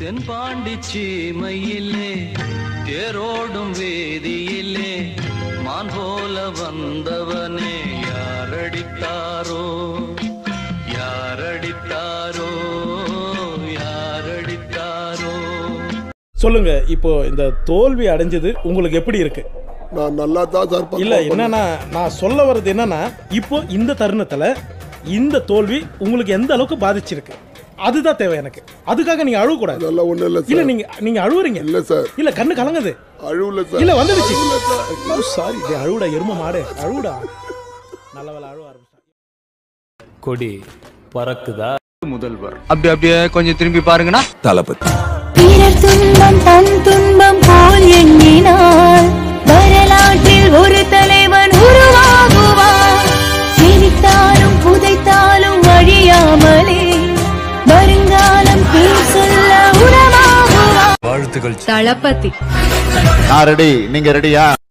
தென் பாண்டி சீமையிலே தேரோடும் வேதியிலே மான் போல வந்தவனே யாரடித்தாரோ யாரடித்தாரோ யாரடித்தாரோ சொல்லுங்க இப்போ இந்த தோல்வி அடைஞ்சது உங்களுக்கு எப்படி இருக்கு நான் நல்லா தான் சார் perform இல்ல பண்ணேன். என்னன்னா நான் சொல்ல வர்றது என்னன்னா இப்போ இந்த தருணத்துல இந்த தோல்வி உங்களுக்கு எந்த அளவுக்கு பாதிச்சிருக்கு அதுதான் தேவை எனக்கு அதுக்காக நீங்க அழுவ கூடாது அதெல்லாம் ஒண்ணும் இல்ல இல்ல சார் நீங்க நீங்க அழுவுறீங்க இல்ல சார் இல்ல கண்ணு கலங்குது அழுவல சார் இல்ல வந்துடுச்சு அழுவல சார் சாரி அழுவுடா எரும மாடு அழுவுடா நல்ல வேலை அழுவ ஆரம்பிச்சிட்டான் கொடி பறக்குதா அப்படி அப்படியே கொஞ்சம் திரும்பி பாருங்கண்ணா பிறர் துன்பம் தன் துன்பம் போல் எண்ணினார் வரலாற்றில் ஒரு தலைவன் உருவாகுவார் சிரித்தாலும் புதைத்தாலும் அழியாமலே வருங்காலம் பேர் சொல்ல உணவாகுவார் நான் ரெடி நீங்க ரெடியா